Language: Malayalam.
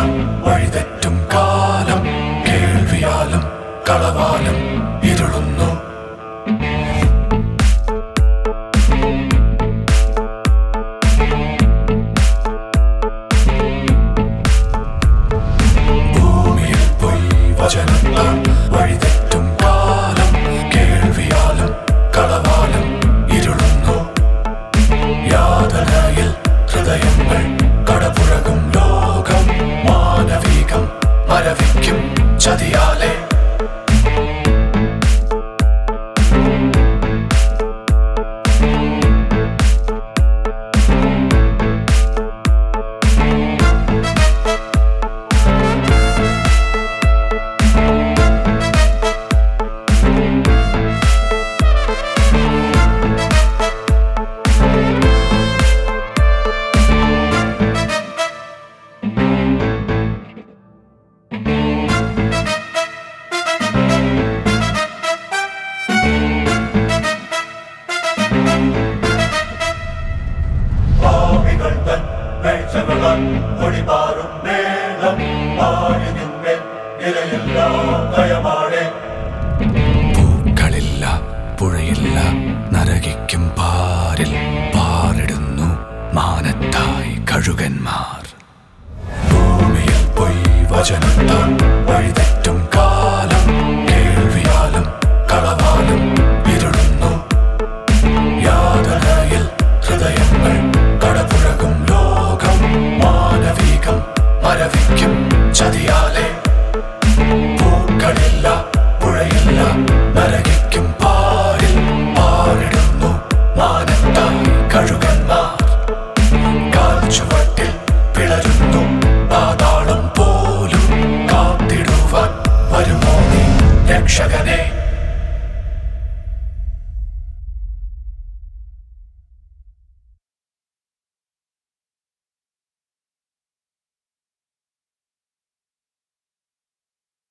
വഴിതെറ്റും കാലം കേൾവിയാലും കളവാലും ഇരുളുന്നു ഭൂമിയിൽ പൊയ് വചനത്താൽ വഴിതെറ്റും കാലം കേൾവിയാലും കളവാലും ഇരുളുന്നു യാതനയിൽ ഹൃദയങ്ങൾ കടപുഴകും ലോകം മാനവികം മരവിക്കും ചതിയാലെ പാപികൾ തൻ വേഴ്ചകളാൽ ഒളിമാറും നേരം ആഴിനിന്മേൽ നിലയില്ലാ ഭയമാണേ പൂക്കളില്ല പുഴയില്ല നരകിക്കും പാരിൽ പാറിടുന്നു മാനത്തായി കഴുകന്മാർ